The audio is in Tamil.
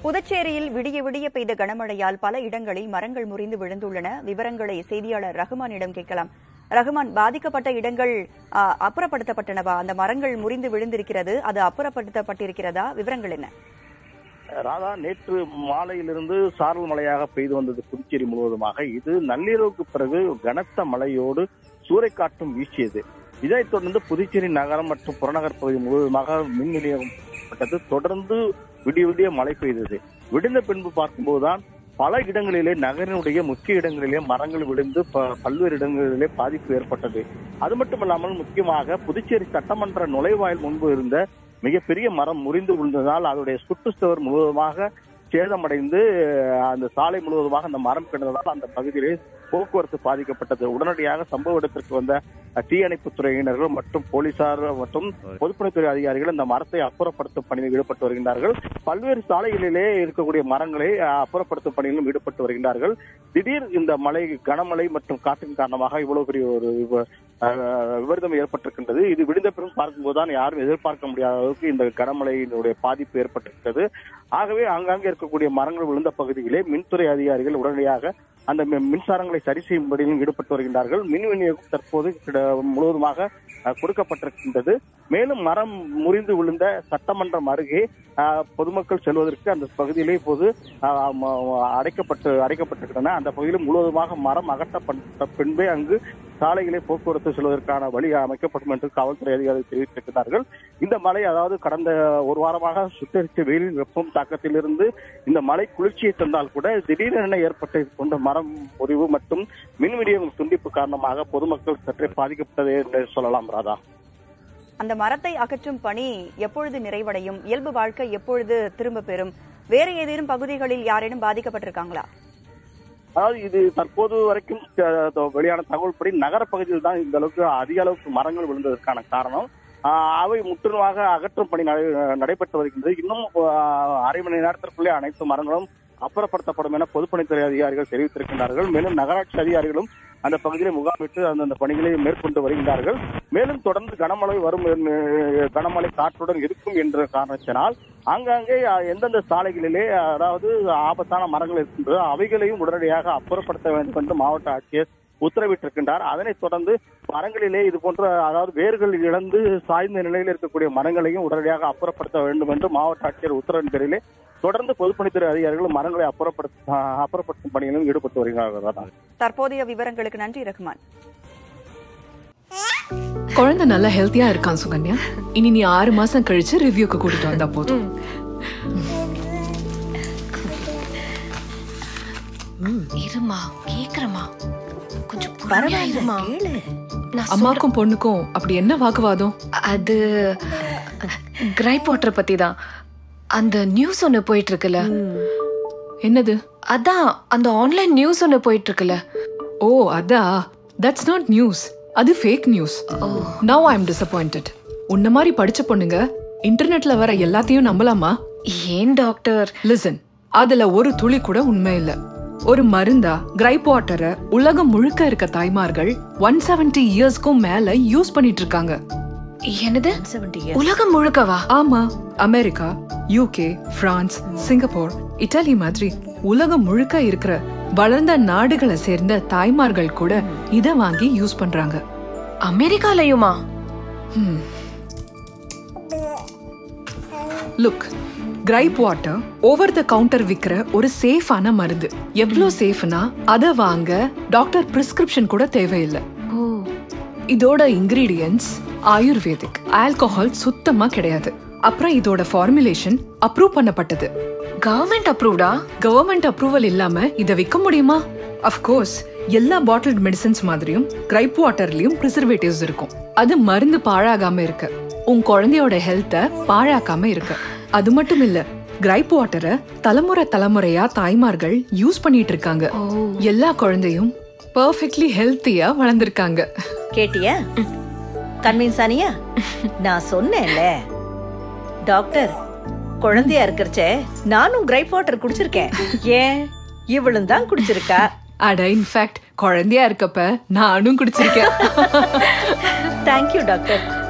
புதுச்சேரியில் விடிய விடிய பெய்த கனமழையால் பல இடங்களில் மரங்கள் முறிந்து விழுந்துள்ளன விவரங்களை செய்தியாளர் ரகுமானிடம் கேட்கலாம் ரகுமான் பாதிக்கப்பட்ட இடங்கள் ஆ, அப்புறப்படுத்தப்பட்டனவா அந்த மரங்கள் முறிந்து விழுந்திருக்கிறது அது அப்புறப்படுத்தப்பட்டிருக்கிறதா விவரங்கள் என்ன ராதா நேற்று மாலையிலிருந்து சாரல் மழையாக பெய்து வந்தது புதுச்சேரி முழுவதுமாக இது நள்ளிரவுக்கு பிறகு கனத்த மழையோடு சூறைக்காற்றும் வீசியது இதைத் தொடர்ந்து புதுச்சேரி நகரம் மற்றும் புறநகர் பகுதி முழுவதுமாக மின் நிலையப்பட்டது தொடர்ந்து விடிய விடிய மழை பெய்தது விடிந்த பின்பு பார்க்கும்போதுதான் பல இடங்களிலே நகரினுடைய முக்கிய இடங்களிலே மரங்கள் விழுந்து ப- பல்வேறு இடங்களிலே பாதிப்பு ஏற்பட்டது அது மட்டுமல்லாமல் முக்கியமாக புதுச்சேரி சட்டமன்ற நுழைவாயில் முன்பு இருந்த மிகப்பெரிய மரம் முறிந்து விழுந்ததால் அதனுடைய சுற்றுச்சுவர் முழுவதுமாக சேதமடைந்து அஹ், அந்த சாலை முழுவதுமாக அந்த மரம் கிடந்ததால் அந்த பகுதியிலே போக்குவரத்து பாதிக்கப்பட்டது உடனடியாக சம்பவ இடத்திற்கு வந்த அஹ், தீயணைப்புத் துறையினர்கள் மற்றும் போலீசார் மற்றும் பொதுப்பணித்துறை அதிகாரிகள் இந்த மரத்தை அப்புறப்படுத்தும் பணியில் ஈடுபட்டு வருகின்றார்கள் பல்வேறு சாலைகளிலே இருக்கக்கூடிய மரங்களை அஹ், அப்புறப்படுத்தும் பணியிலும் ஈடுபட்டு வருகின்றார்கள் திடீர் இந்த மழை கனமழை மற்றும் காற்றின் காரணமாக இவ்வளவு பெரிய ஒரு விப- அஹ், விபரீதம் ஏற்பட்டிருக்கின்றது இது விடுந்த பிறகு பார்க்கும்போதுதான் யாரும் எதிர்பார்க்க முடியாத அளவுக்கு இந்த கனமழையினுடைய பாதிப்பு ஏற்பட்டிருக்கிறது ஆகவே ஆங்காங்கே இருக்கக்கூடிய மரங்கள் விழுந்த பகுதியிலே மின்துறை அதிகாரிகள் உடனடியாக அந்த மி- மின்சாரங்களை சரி செய்யும் பணியிலும் ஈடுபட்டு வருகின்றார்கள் மின் விநியோகம் தற்போது கிட- முழுவதுமாக அஹ், கொடுக்கப்பட்டிருக்கின்றது மேலும் மரம் முறிந்து விழுந்த சட்டமன்றம் அருகே அஹ், பொதுமக்கள் செல்வதற்கு அந்த பகுதியிலே இப்போது அஹ், ம- அடைக்கப்பட்டு அடைக்கப்பட்டிருக்கின்றன அந்த பகுதியில் முழுவதுமாக மரம் அகற்றப்பட்ட பின்பே அங்கு சாலைகளே போக்குவரத்து செல்வதற்கான வழி அமைக்கப்படும் என்று காவல்துறை அதிகாரிகள் தெரிவித்திருக்கிறார்கள் இந்த மழை அதாவது கடந்த ஒரு வாரமாக சுட்டரித்த வெயிலின் வெப்பம் தாக்கத்திலிருந்து இந்த மழை குளிர்ச்சியை தந்தால் கூட திடீரென ஏற்பட்ட இது போன்ற மரம் முறிவு மற்றும் மின் விநியோகம் துண்டிப்பு காரணமாக பொதுமக்கள் சற்றே பாதிக்கப்பட்டது என்று சொல்லலாம் ராதா அந்த மரத்தை அகற்றும் பணி எப்பொழுது நிறைவடையும் இயல்பு வாழ்க்கை எப்பொழுது திரும்ப பெறும் வேறு ஏதேனும் பகுதிகளில் யாரேனும் பாதிக்கப்பட்டிருக்காங்களா அதாவது இது தற்போது வரைக்கும் அஹ், வெளியான தகவல் படி நகர பகுதியில் தான் இந்த அளவுக்கு அதிக அளவுக்கு மரங்கள் விழுந்ததற்கான காரணம் ஆஹ், அவை முற்றிலுமாக அகற்றும் பணி நடை- நடைபெற்று வருகின்றது இன்னும் ஆஹ், அரை மணி நேரத்திற்குள்ளே அனைத்து மரங்களும் அப்புறப்படுத்தப்படும் என பொதுப்பணித்துறை அதிகாரிகள் தெரிவித்திருக்கின்றார்கள் மேலும் நகராட்சி அதிகாரிகளும் அந்த பகுதியில் முகாமிட்டு அந்தந்த பணிகளை மேற்கொண்டு வருகின்றார்கள் மேலும் தொடர்ந்து கனமழை வரும் என்று- கனமழை காற்றுடன் இருக்கும் என்ற காரணத்தினால் ஆங்காங்கே அஹ், எந்தெந்த சாலைகளிலே அதாவது ஆபத்தான மரங்கள் இருக்கின்றதோ அவைகளையும் உடனடியாக அப்புறப்படுத்த வேண்டும் என்று மாவட்ட ஆட்சியர் உத்தரவிட்டிருக்கின்றார் அதனைத் தொடர்ந்து மரங்களிலே இது போன்ற அதாவது வேர்கள் இழந்து சாய்ந்த நிலையில் இருக்கக்கூடிய மரங்களையும் உடனடியாக அப்புறப்படுத்த வேண்டும் என்று மாவட்ட ஆட்சியர் உத்தரவின் பேரிலே தொடர்ந்து பொதுப்பணித்துறை அதிகாரிகள் மரங்களை அப்புறப்படுத்த அப்புறப்படுத்தும் பணியிலும் ஈடுபட்டு வருகிறார்கள் தற்போதைய விவரங்களுக்கு நன்றி ரகுமான் குழந்தை நல்லா ஹெல்த்தியா இருக்கான் சுகன்யா இனி நீ ஆறு மாசம் கழிச்சு ரிவ்யூக்கு கூட்டிட்டு வந்தா போதும் இருமா கேக்குறமா கொஞ்சம் பொறுமையா இருமா நான் சொல்ற- அம்மாக்கும் பொண்ணுக்கும் அப்படி என்ன வாக்குவாதம் அது கிரைப் வாட்டர் பத்தி தான் அந்த நியூஸ் ஒன்னு போயிட்டு இருக்குல்ல என்னது அதான் அந்த ஆன்லைன் நியூஸ் ஒன்னு போயிட்டு இருக்குல்ல ஓ அதா தட்ஸ் நாட் நியூஸ் அது fake news now I am disappointed உன்ன மாதிரி படிச்ச பொண்ணுங்க இன்டர்நெட்ல வர எல்லாத்தையும் நம்பலாமா ஏன் டாக்டர் லிசன் அதுல ஒரு துளி கூட உண்மை இல்ல ஒரு மருந்தா கிரைப் வாட்டரை உலகம் முழுக்க இருக்க தாய்மார்கள் ஒன் செவன்டி இயர்ஸ்க்கும் மேல யூஸ் பண்ணிட்டு இருக்காங்க என்னது உலகம் முழுக்கவா ஆமா America UK France Singapore Italy மாதிரி உலகம் முழுக்க இருக்கிற வளர்ந்த நாடுகளை சேர்ந்த தாய்மார்கள் கூட இத வாங்கி யூஸ் பண்றாங்க அமெரிக்காலயுமா look gripe water over the counter விக்கிற ஒரு சேஃபான மருந்து எவ்வளோ சேஃப்னா அதை வாங்க டாக்டர் பிரிஸ்கிரிப்ஷன் கூட தேவையில்லை ஓ இதோட இன்கிரீடியன்ஸ் ஆயுர்வேதிக் ஆல்கஹால் சுத்தமா கிடையாது அப்புறம் இதோட ஃபார்முலேஷன் அப்ரூவ் பண்ணப்பட்டது கவர்மெண்ட் அப்ரூவ்டா கவர்மெண்ட் அப்ரூவல் இல்லாம இத விற்க முடியுமா அஃப்கோர்ஸ் எல்லா பாட்டில்ட் மெடிசன்ஸ் மாதிரியும் கிரைப் வாட்டர்லயும் ப்ரிசர்வேட்டிவ்ஸ் இருக்கும் அது மருந்து பாழாகாம இருக்கு உன் குழந்தையோட ஹெல்த்த பாழாக்காம இருக்கு அது மட்டும் இல்ல கிரைப் வாட்டரை தலைமுறை தலைமுறையா தாய்மார்கள் யூஸ் பண்ணிட்டு இருக்காங்க ஓ எல்லா குழந்தையும் பர்ஃபெக்ட்லி ஹெல்த்தியா வளர்ந்திருக்காங்க கேட்டியா கன்வின்ஸ் ஆனியா நான் சொன்னேன்ல டாக்டர் குழந்தையா இருக்கிறச்சே நானும் கிரைப் வாட்டர் குடிச்சிருக்கேன் ஏன் இவளும் தான் குடிச்சிருக்கா அட இன்ஃபேக்ட் குழந்தையா இருக்கப்ப நானும் குடிச்சிருக்கேன் தேங்க்யூ டாக்டர்